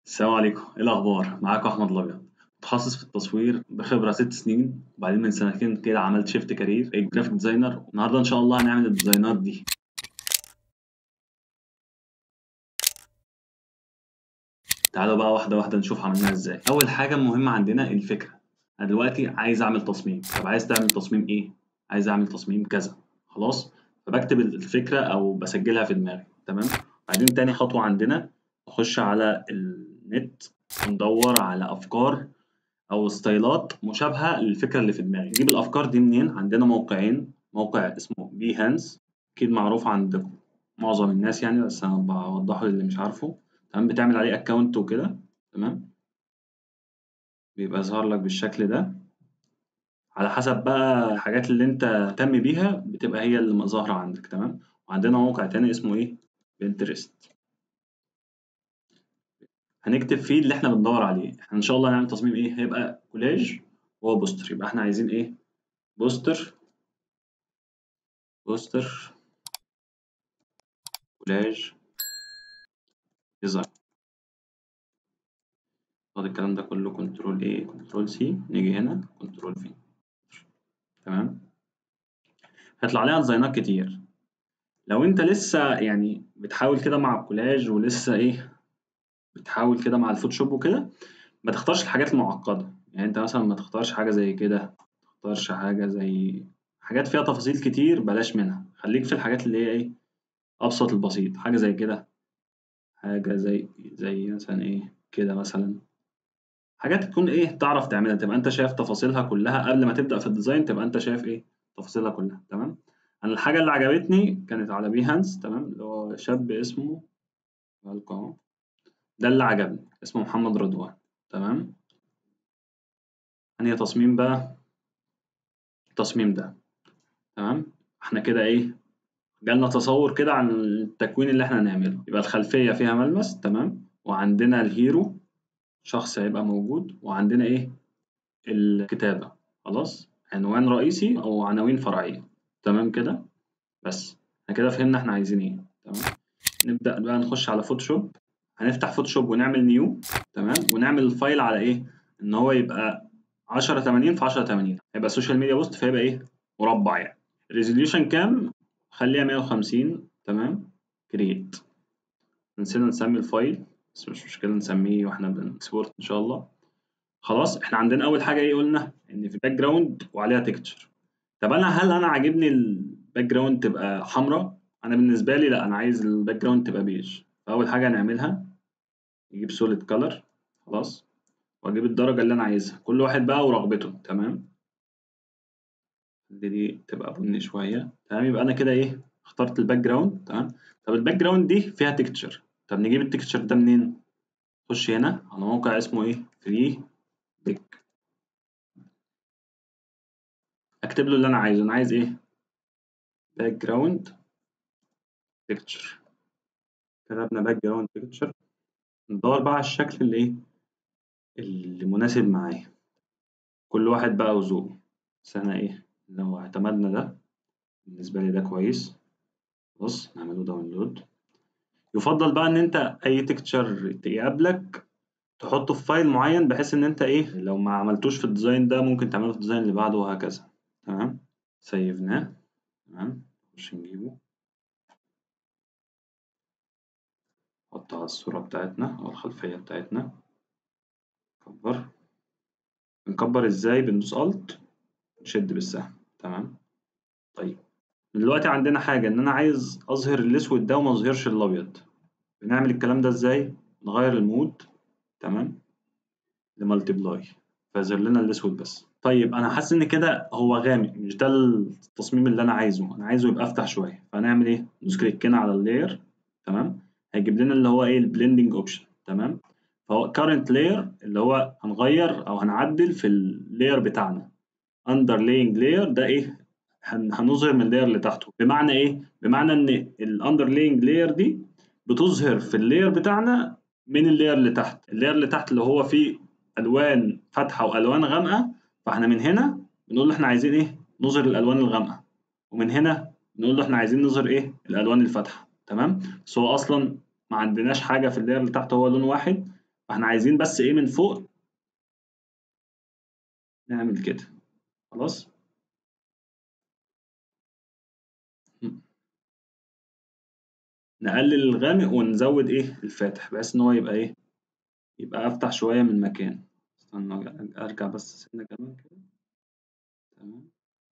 السلام عليكم ايه الاخبار معاكم احمد الابيض متخصص في التصوير بخبره ست سنين وبعدين من سنتين كده عملت شيفت كارير بقيت جرافيك ديزاينر النهارده ان شاء الله هنعمل الديزاينات دي تعالوا بقى واحده واحده نشوف عملناها ازاي اول حاجه مهمه عندنا الفكره انا دلوقتي عايز اعمل تصميم طب عايز تعمل تصميم ايه عايز اعمل تصميم كذا خلاص فبكتب الفكره او بسجلها في دماغي تمام بعدين تاني خطوه عندنا نخش على النت وندور على افكار او ستايلات مشابهه للفكره اللي في دماغي نجيب الافكار دي منين عندنا موقعين موقع اسمه بي هانز اكيد معروف عند معظم الناس يعني بس انا بوضحه للي مش عارفه تمام بتعمل عليه اكونت وكده تمام بيبقى ظهر لك بالشكل ده على حسب بقى الحاجات اللي انت مهتم بيها بتبقى هي اللي ظاهره عندك تمام وعندنا موقع تاني اسمه ايه بنترست هنكتب فيه اللي احنا بندور عليه احنا ان شاء الله هنعمل تصميم ايه هيبقى كولاج وهو بوستر يبقى احنا عايزين ايه بوستر بوستر كولاج ديزاين خد الكلام ده كله كنترول ايه كنترول سي نيجي هنا كنترول في تمام هيطلع لنا ديزاينات كتير لو انت لسه يعني بتحاول كده مع الكولاج ولسه ايه بتحاول كده مع الفوتوشوب وكده ما تختارش الحاجات المعقده يعني انت مثلا ما تختارش حاجه زي كده ما تختارش حاجه زي حاجات فيها تفاصيل كتير بلاش منها خليك في الحاجات اللي هي ايه ابسط البسيط حاجه زي كده حاجه زي زي مثلا ايه كده مثلا حاجات تكون ايه تعرف تعملها تبقى انت شايف تفاصيلها كلها قبل ما تبدا في الديزاين تبقى انت شايف ايه تفاصيلها كلها تمام انا الحاجه اللي عجبتني كانت على بيهانس تمام اللي هو شاب اسمه اهو ده اللي عجبني اسمه محمد رضوان تمام أنهي تصميم بقى التصميم ده تمام احنا كده ايه جالنا تصور كده عن التكوين اللي احنا هنعمله يبقى الخلفية فيها ملمس تمام وعندنا الهيرو شخص هيبقى موجود وعندنا ايه الكتابة خلاص عنوان رئيسي او عناوين فرعية تمام كده بس احنا كده فهمنا احنا عايزين ايه تمام نبدأ بقى نخش على فوتوشوب هنفتح فوتوشوب ونعمل نيو تمام ونعمل الفايل على ايه ان هو يبقى 10 80 في 10 80 هيبقى سوشيال ميديا بوست فيبقى ايه مربع يعني ريزوليوشن كام خليها 150 تمام كرييت نسينا نسمي الفايل بس مش مشكله نسميه واحنا بنكسبورت ان شاء الله خلاص احنا عندنا اول حاجه ايه قلنا ان في باك جراوند وعليها تكتشر طب انا هل انا عاجبني الباك جراوند تبقى حمراء انا بالنسبه لي لا انا عايز الباك جراوند تبقى بيج فاول حاجه هنعملها نجيب سوليد كلر خلاص واجيب الدرجه اللي انا عايزها كل واحد بقى ورغبته تمام دي تبقى بني شويه تمام يبقى انا كده ايه اخترت الباك جراوند تمام طب الباك جراوند دي فيها تكتشر طب نجيب التكتشر ده منين خش هنا على موقع اسمه ايه فري بيك اكتب له اللي انا عايزه انا عايز ايه باك جراوند تكتشر كتبنا باك جراوند تكتشر ندور بقى على الشكل اللي ايه اللي مناسب معايا كل واحد بقى وذوقه بس احنا ايه لو اعتمدنا ده بالنسبة لي ده كويس بص نعمله داونلود يفضل بقى ان انت اي تكتشر يقابلك تحطه في فايل معين بحيث ان انت ايه لو ما عملتوش في الديزاين ده ممكن تعمله في الديزاين اللي بعده وهكذا تمام سيفناه تمام نخش نجيبه نحطه على الصورة بتاعتنا أو الخلفية بتاعتنا نكبر نكبر ازاي بندوس الت نشد بالسهم تمام طيب دلوقتي عندنا حاجة إن أنا عايز أظهر الأسود ده وما أظهرش الأبيض بنعمل الكلام ده ازاي؟ نغير المود تمام لمالتيبلاي فيظهر لنا الأسود بس طيب أنا حاسس إن كده هو غامق مش ده التصميم اللي أنا عايزه أنا عايزه يبقى أفتح شوية فهنعمل إيه؟ ندوس كليكنا على اللاير تمام هيجيب لنا اللي هو ايه البلندنج اوبشن تمام فهو current layer اللي هو هنغير او هنعدل في اللاير بتاعنا underlaying layer ده ايه هنظهر من اللاير اللي تحته بمعنى ايه بمعنى ان الاندرلاينج لاير دي بتظهر في اللاير بتاعنا من اللاير اللي تحت اللاير اللي تحت اللي هو فيه الوان فاتحه والوان غامقه فاحنا من هنا بنقول له احنا عايزين ايه نظهر الالوان الغامقه ومن هنا نقول له احنا عايزين نظهر ايه الالوان الفاتحه تمام بس هو اصلا ما عندناش حاجه في اللاير اللي تحت هو لون واحد فاحنا عايزين بس ايه من فوق نعمل كده خلاص نقلل الغامق ونزود ايه الفاتح بحيث ان هو يبقى ايه يبقى افتح شويه من مكان استنى ارجع بس سنه كمان كده تمام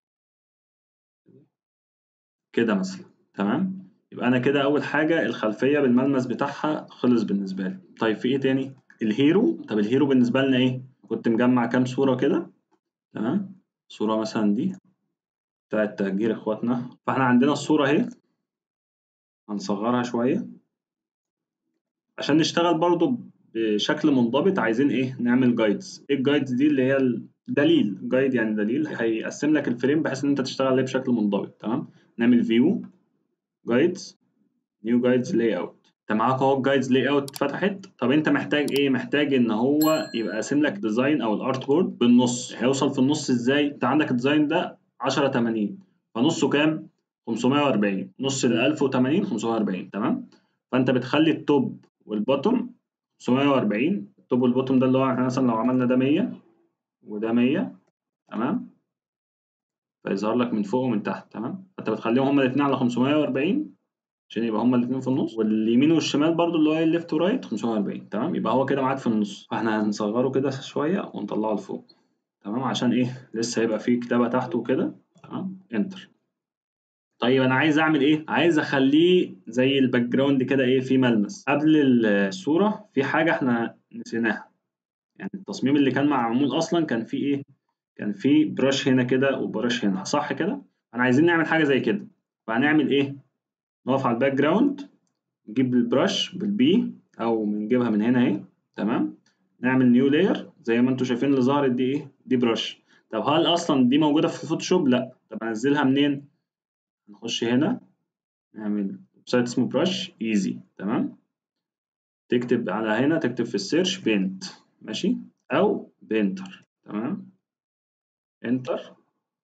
كده مثلا تمام يبقى انا كده اول حاجه الخلفيه بالملمس بتاعها خلص بالنسبه لي طيب في ايه تاني الهيرو طب الهيرو بالنسبه لنا ايه كنت مجمع كام صوره كده تمام صوره مثلا دي بتاعت تهجير اخواتنا فاحنا عندنا الصوره اهي هنصغرها شويه عشان نشتغل برضو بشكل منضبط عايزين ايه نعمل جايدز ايه الجايدز دي اللي هي الدليل جايد يعني دليل هيقسم لك الفريم بحيث ان انت تشتغل عليه بشكل منضبط تمام نعمل فيو جايدز نيو جايدز لاي اوت انت معاك اهو الجايدز لاي اوت اتفتحت طب انت محتاج ايه محتاج ان هو يبقى قاسم لك ديزاين او الارت بورد بالنص هيوصل في النص ازاي انت عندك الديزاين ده 10 80 فنصه كام 540 نص ال 1080 540 تمام فانت بتخلي التوب والبوتوم 540 التوب والبوتوم ده اللي هو احنا مثلا لو عملنا ده 100 وده 100 تمام فيظهر لك من فوق ومن تحت تمام فانت بتخليهم هما الاثنين على 540 عشان يبقى هما الاثنين في النص واليمين والشمال برضو اللي هو الليفت ورايت 540 تمام يبقى هو كده معاك في النص فاحنا هنصغره كده شويه ونطلعه لفوق تمام عشان ايه لسه هيبقى فيه كتابه تحته وكده تمام انتر طيب انا عايز اعمل ايه عايز اخليه زي الباك جراوند كده ايه في ملمس قبل الصوره في حاجه احنا نسيناها يعني التصميم اللي كان معمول اصلا كان فيه ايه كان فيه براش هنا كده وبراش هنا صح كده انا عايزين نعمل حاجه زي كده فهنعمل ايه نقف على الباك جراوند نجيب البراش بالبي او بنجيبها من هنا اهي تمام نعمل نيو لاير زي ما انتم شايفين اللي ظهرت دي ايه دي براش طب هل اصلا دي موجوده في الفوتوشوب لا طب انزلها منين نخش هنا نعمل ويب سايت اسمه براش ايزي تمام تكتب على هنا تكتب في السيرش بينت ماشي او بينتر تمام انتر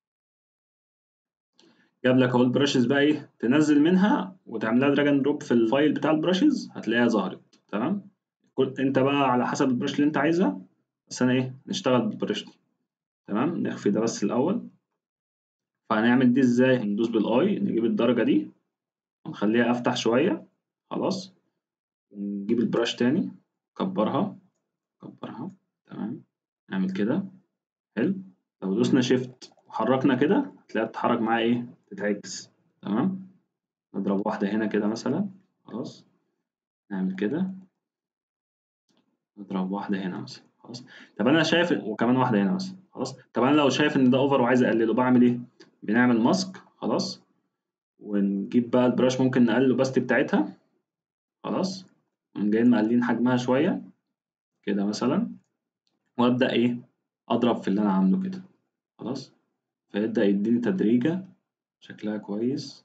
جاب لك اهو البراشز بقى ايه تنزل منها وتعملها دراج اند دروب في الفايل بتاع البراشز هتلاقيها ظهرت تمام كل انت بقى على حسب البراش اللي انت عايزها بس انا ايه نشتغل بالبراش دي تمام نخفي ده بس الاول فهنعمل دي ازاي هندوس بالاي نجيب الدرجه دي ونخليها افتح شويه خلاص ونجيب البراش تاني كبرها كبرها تمام نعمل كده حلو لو دوسنا شيفت وحركنا كده هتلاقيها بتتحرك معايا ايه تتعكس تمام نضرب واحده هنا كده مثلا خلاص نعمل كده نضرب واحده هنا مثلا خلاص طب انا شايف وكمان واحده هنا مثلا خلاص طب انا لو شايف ان ده اوفر وعايز اقلله بعمل ايه بنعمل ماسك خلاص ونجيب بقى البراش ممكن نقلل الاوباستي بتاعتها خلاص جايين مقللين حجمها شويه كده مثلا وابدا ايه اضرب في اللي انا عامله كده خلاص فيبدا يديني تدريجه شكلها كويس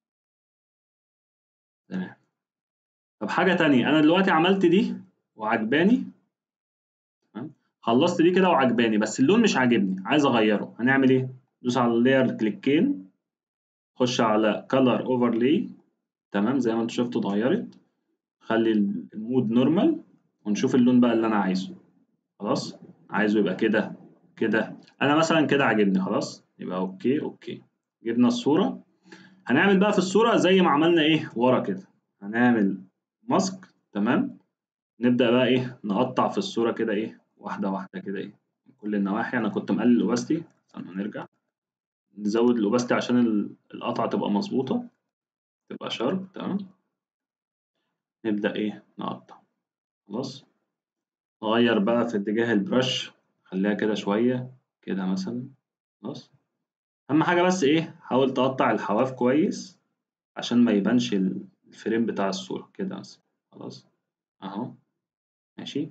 تمام طب حاجه تانية انا دلوقتي عملت دي وعجباني تمام خلصت دي كده وعجباني بس اللون مش عاجبني عايز اغيره هنعمل ايه دوس على اللاير كليكين خش على color overlay تمام زي ما انتوا شفتوا اتغيرت خلي المود نورمال ونشوف اللون بقى اللي انا عايزه خلاص عايزه يبقى كده كده انا مثلا كده عاجبني خلاص يبقى اوكي اوكي جبنا الصوره هنعمل بقى في الصوره زي ما عملنا ايه ورا كده هنعمل ماسك تمام نبدا بقى ايه نقطع في الصوره كده ايه واحده واحده كده ايه من كل النواحي انا كنت مقلل الاوباستي استنى نرجع نزود الاوباستي عشان القطعه تبقى مظبوطه تبقى شارب تمام نبدا ايه نقطع خلاص نغير بقى في اتجاه البرش خليها كده شويه كده مثلا خلاص اهم حاجه بس ايه حاول تقطع الحواف كويس عشان ما يبانش الفريم بتاع الصوره كده مثلا خلاص اهو ماشي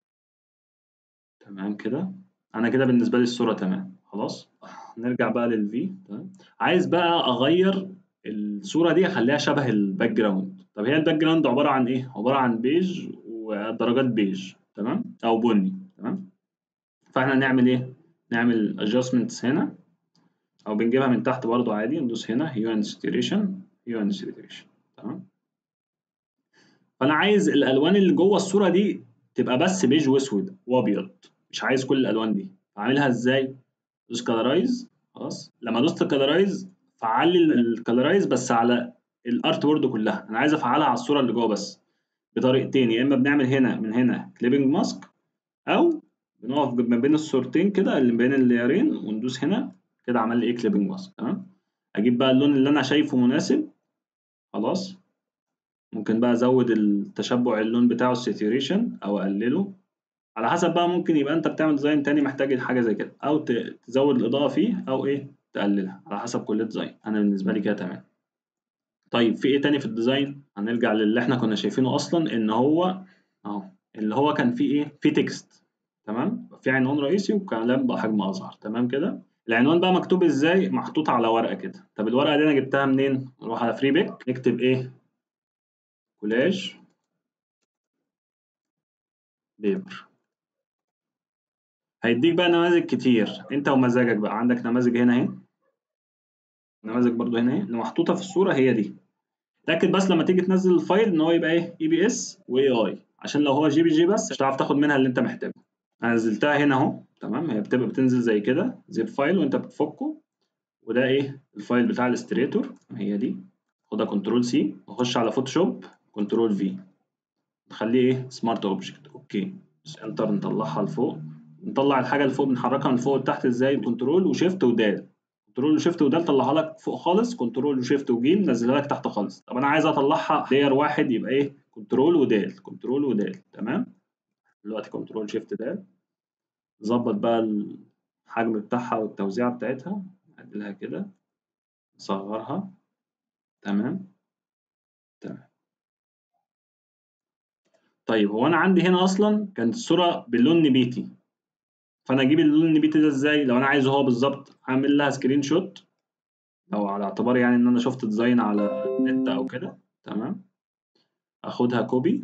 تمام كده انا كده بالنسبه لي الصوره تمام خلاص نرجع بقى للفي تمام عايز بقى اغير الصوره دي اخليها شبه الباك جراوند طب هي الباك جراوند عباره عن ايه عباره عن بيج ودرجات بيج تمام او بني تمام فاحنا نعمل ايه نعمل adjustments هنا او بنجيبها من تحت برضو عادي ندوس هنا هيو اند ساتوريشن هيو اند ساتوريشن تمام فانا عايز الالوان اللي جوه الصوره دي تبقى بس بيج واسود وابيض مش عايز كل الالوان دي اعملها ازاي دوس كلرايز خلاص لما دوست كلرايز فعل لي الكلرايز بس على الارت بورد كلها انا عايز افعلها على الصوره اللي جوه بس بطريقتين يا اما بنعمل هنا من هنا كليبنج ماسك او بنقف ما بين الصورتين كده اللي بين اللايرين وندوس هنا كده عمل لي ايه كليبنج ماسك تمام اجيب بقى اللون اللي انا شايفه مناسب خلاص ممكن بقى ازود التشبع اللون بتاعه الساتوريشن او اقلله على حسب بقى ممكن يبقى انت بتعمل ديزاين تاني محتاج حاجه زي كده او تزود الاضاءه فيه او ايه تقللها على حسب كل ديزاين انا بالنسبه لي كده تمام طيب في ايه تاني في الديزاين هنرجع للي احنا كنا شايفينه اصلا ان هو اهو اللي هو كان فيه ايه في تكست تمام في عنوان رئيسي وكلام بحجم اصغر تمام كده العنوان بقى مكتوب ازاي محطوط على ورقه كده طب الورقه دي انا جبتها منين نروح على فري بيك نكتب ايه كولاج بيبر هيديك بقى نماذج كتير انت ومزاجك بقى عندك نماذج هنا اهي نماذج برضو هنا اهي اللي محطوطه في الصوره هي دي تاكد بس لما تيجي تنزل الفايل ان هو يبقى ايه اي بي اس واي اي عشان لو هو جي بي جي بس مش هتعرف تاخد منها اللي انت محتاجه انا نزلتها هنا اهو تمام هي بتبقى بتنزل زي كده زيب فايل وانت بتفكه وده ايه الفايل بتاع الاستريتور هي دي خدها كنترول سي واخش على فوتوشوب كنترول في نخليه ايه سمارت اوبجكت اوكي بس انتر نطلعها لفوق نطلع الحاجه اللي فوق بنحركها من فوق لتحت ازاي كنترول وشيفت ودال كنترول وشيفت ودال طلعها لك فوق خالص كنترول وشيفت وجيم نزلها لك تحت خالص طب انا عايز اطلعها لاير واحد يبقى ايه كنترول ودال كنترول ودال تمام دلوقتي كنترول شيفت دال نظبط بقى الحجم بتاعها والتوزيع بتاعتها نعدلها كده نصغرها تمام تمام طيب هو انا عندي هنا اصلا كانت الصوره باللون نبيتي فانا اجيب اللون النبيتي ده ازاي لو انا عايزه هو بالظبط هعمل لها سكرين شوت لو على اعتبار يعني ان انا شفت ديزاين على النت او كده تمام اخدها كوبي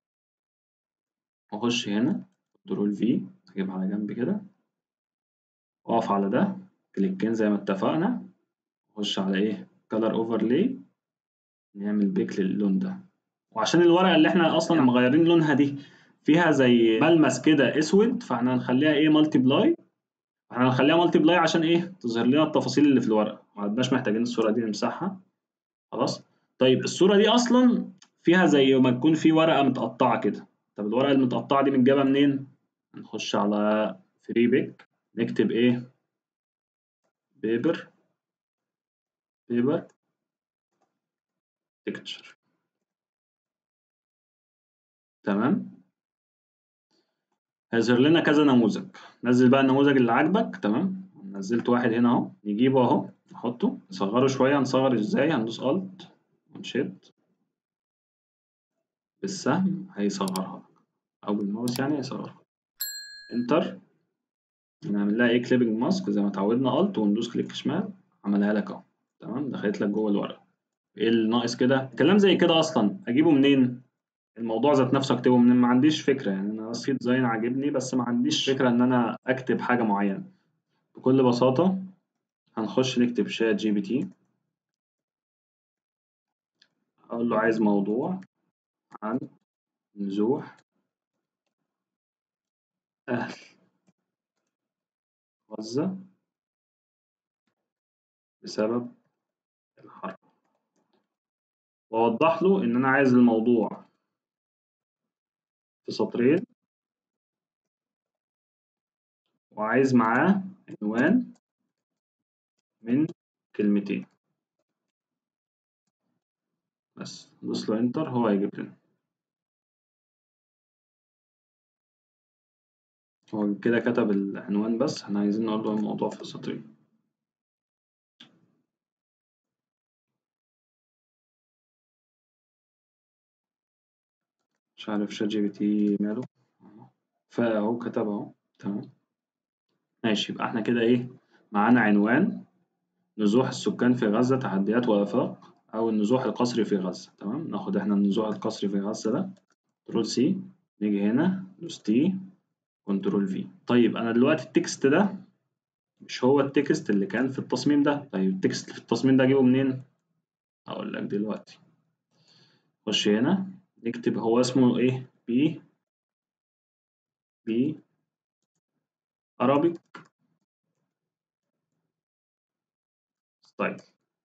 واخش هنا كنترول في اجيبها على جنب كده واقف على ده كليكين زي ما اتفقنا اخش على ايه كلر اوفرلاي نعمل بيك للون ده وعشان الورقه اللي احنا اصلا مغيرين لونها دي فيها زي ملمس كده اسود فاحنا هنخليها ايه مالتي بلاي احنا هنخليها مالتي بلاي عشان ايه تظهر لنا التفاصيل اللي في الورقه ما عدناش محتاجين الصوره دي نمسحها خلاص طيب الصوره دي اصلا فيها زي ما تكون في ورقه متقطعه كده طب الورقه المتقطعه دي متجابه منين هنخش على فري بيك نكتب ايه بيبر بيبر تكتشر تمام هيظهر لنا كذا نموذج نزل بقى النموذج اللي عاجبك تمام نزلت واحد هنا اهو نجيبه اهو نحطه نصغره شويه نصغر ازاي هندوس الت ونشد بالسهم هيصغرها او بالماوس يعني هيصغرها انتر نعمل لها ايه كليبنج ماسك زي ما اتعودنا الت وندوس كليك شمال عملها لك اهو تمام دخلت لك جوه الورقه ايه اللي ناقص كده كلام زي كده اصلا اجيبه منين الموضوع ذات نفسه اكتبه منين ما عنديش فكره يعني انا بس في ديزاين عاجبني بس ما عنديش فكره ان انا اكتب حاجه معينه بكل بساطه هنخش نكتب شات جي بي تي اقول له عايز موضوع عن نزوح اهل غزه بسبب الحرب واوضح له ان انا عايز الموضوع في سطرين وعايز معاه عنوان من كلمتين بس ندوس له انتر هو هيجيب لنا هو كده كتب العنوان بس احنا عايزين نقول له الموضوع في سطرين مش عارف شات جي بي تي ماله فاهو كتب اهو تمام ماشي يبقى احنا كده ايه معانا عنوان نزوح السكان في غزة تحديات وآفاق أو النزوح القسري في غزة تمام ناخد احنا النزوح القسري في غزة ده كنترول سي نيجي هنا ندوس تي كنترول في طيب أنا دلوقتي التكست ده مش هو التكست اللي كان في التصميم ده طيب التكست اللي في التصميم ده أجيبه منين؟ هقول لك دلوقتي خش هنا نكتب هو اسمه ايه بي بي Arabic ستايل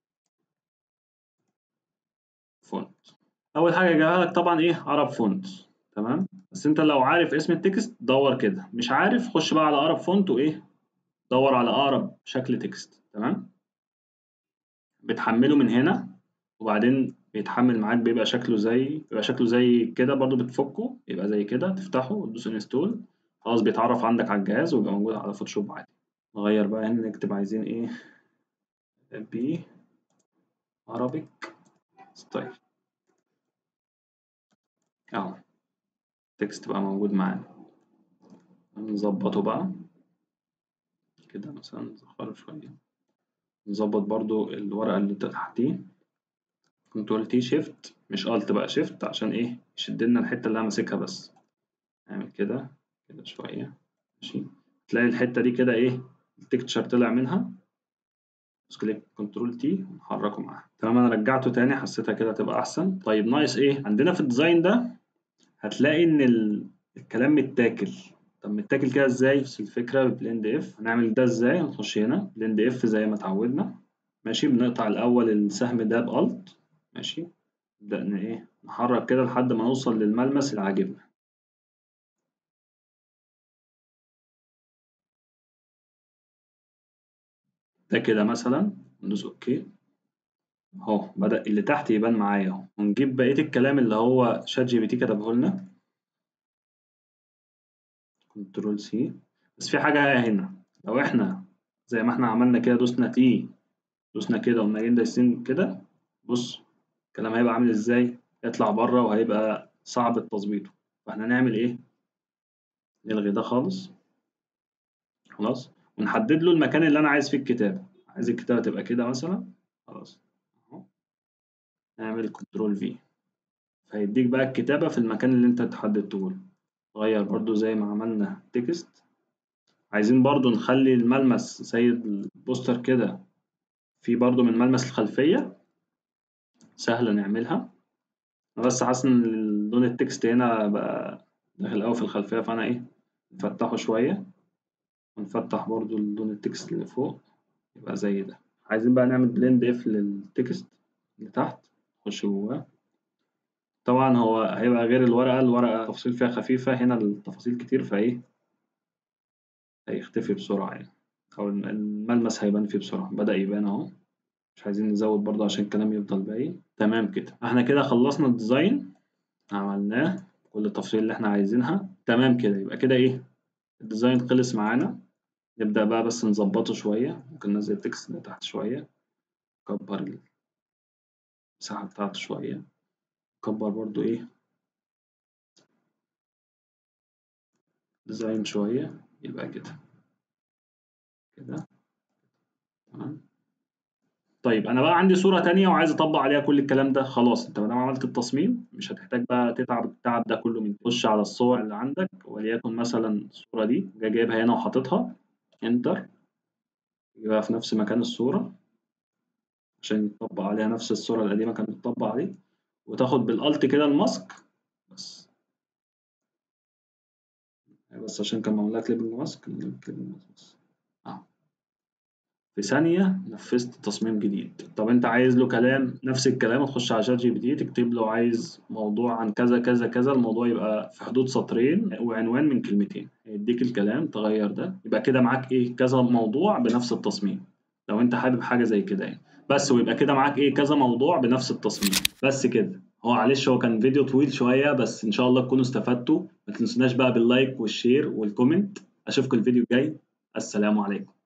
فونت اول حاجه جايبها لك طبعا ايه عرب فونت تمام بس انت لو عارف اسم التكست دور كده مش عارف خش بقى على عرب فونت وايه دور على اقرب شكل تكست تمام بتحمله من هنا وبعدين بيتحمل معاك بيبقى شكله زي بيبقى شكله زي كده برضو بتفكه يبقى زي كده تفتحه وتدوس انستول خلاص بيتعرف عندك على الجهاز ويبقى موجود على فوتوشوب عادي نغير بقى هنا نكتب عايزين ايه بي Arabic ستايل اهو التكست بقى موجود معانا نظبطه بقى كده مثلا نزخره شوية نظبط برضو الورقة اللي تحتيه كنترول تي شيفت مش الت بقى شيفت عشان ايه يشد لنا الحتة اللي انا ماسكها بس نعمل كده كده شوية ماشي تلاقي الحتة دي كده ايه التكتشر طلع منها بس كليك كنترول تي ونحركه معاها تمام انا رجعته تاني حسيتها كده تبقى احسن طيب ناقص ايه عندنا في الديزاين ده هتلاقي ان ال... الكلام متاكل طب متاكل كده ازاي بس الفكره ببلند اف هنعمل ده ازاي هنخش هنا بلند اف زي ما اتعودنا ماشي بنقطع الاول السهم ده بالت ماشي نبدا ايه نحرك كده لحد ما نوصل للملمس اللي عاجبنا ده كده مثلا ندوس اوكي اهو بدأ اللي تحت يبان معايا اهو ونجيب بقية الكلام اللي هو شات جي بي تي كتبه لنا كنترول سي بس في حاجة هنا لو احنا زي ما احنا عملنا كده دوسنا تي دوسنا كده وقمنا جايين دايسين كده بص الكلام هيبقى عامل ازاي يطلع بره وهيبقى صعب تظبيطه فاحنا نعمل ايه نلغي ده خالص خلاص ونحدد له المكان اللي انا عايز فيه الكتابة عايز الكتابة تبقى كده مثلا خلاص اهو نعمل كنترول في فيديك بقى الكتابة في المكان اللي انت تحددته له غير برضو زي ما عملنا تكست عايزين برضو نخلي الملمس زي البوستر كده في برضو من ملمس الخلفية سهلة نعملها أنا بس حاسس إن لون التكست هنا بقى داخل أوي في الخلفية فأنا إيه نفتحه شوية ونفتح برضو لون التكست اللي فوق يبقى زي ده عايزين بقى نعمل بلند اف للتكست اللي تحت نخش جواه طبعا هو هيبقى غير الورقة الورقة التفاصيل فيها خفيفة هنا التفاصيل كتير فايه هيختفي بسرعة يعني أو الملمس هيبان فيه بسرعة بدأ يبان أهو مش عايزين نزود برضه عشان الكلام يفضل باين تمام كده احنا كده خلصنا الديزاين عملناه كل التفاصيل اللي احنا عايزينها تمام كده يبقى كده ايه الديزاين خلص معانا نبدأ بقى بس نظبطه شوية ممكن ننزل التكست ده تحت شوية نكبر المساحة بتاعته شوية نكبر برضو ايه ديزاين شوية يبقى كده كده تمام طيب انا بقى عندي صورة تانية وعايز اطبق عليها كل الكلام ده خلاص انت ما دام عملت التصميم مش هتحتاج بقى تتعب التعب ده كله من تخش على الصور اللي عندك وليكن مثلا الصورة دي جاي جايبها هنا وحاططها انتر يبقى في نفس مكان الصورة عشان يطبق عليها نفس الصورة القديمة كانت بتطبق عليه وتاخد بالالت كده الماسك بس بس عشان كان معمول لها كليب الماسك كليب بس اه في ثانية نفذت تصميم جديد طب انت عايز له كلام نفس الكلام تخش على شات جي بي تي تكتب له عايز موضوع عن كذا كذا كذا الموضوع يبقى في حدود سطرين وعنوان من كلمتين يديك الكلام تغير ده يبقى كده معاك ايه كذا موضوع بنفس التصميم لو انت حابب حاجة زي كده يعني بس ويبقى كده معاك ايه كذا موضوع بنفس التصميم بس كده هو معلش هو كان فيديو طويل شوية بس إن شاء الله تكونوا استفدتوا ما تنسوناش بقى باللايك والشير والكومنت أشوفكم الفيديو الجاي السلام عليكم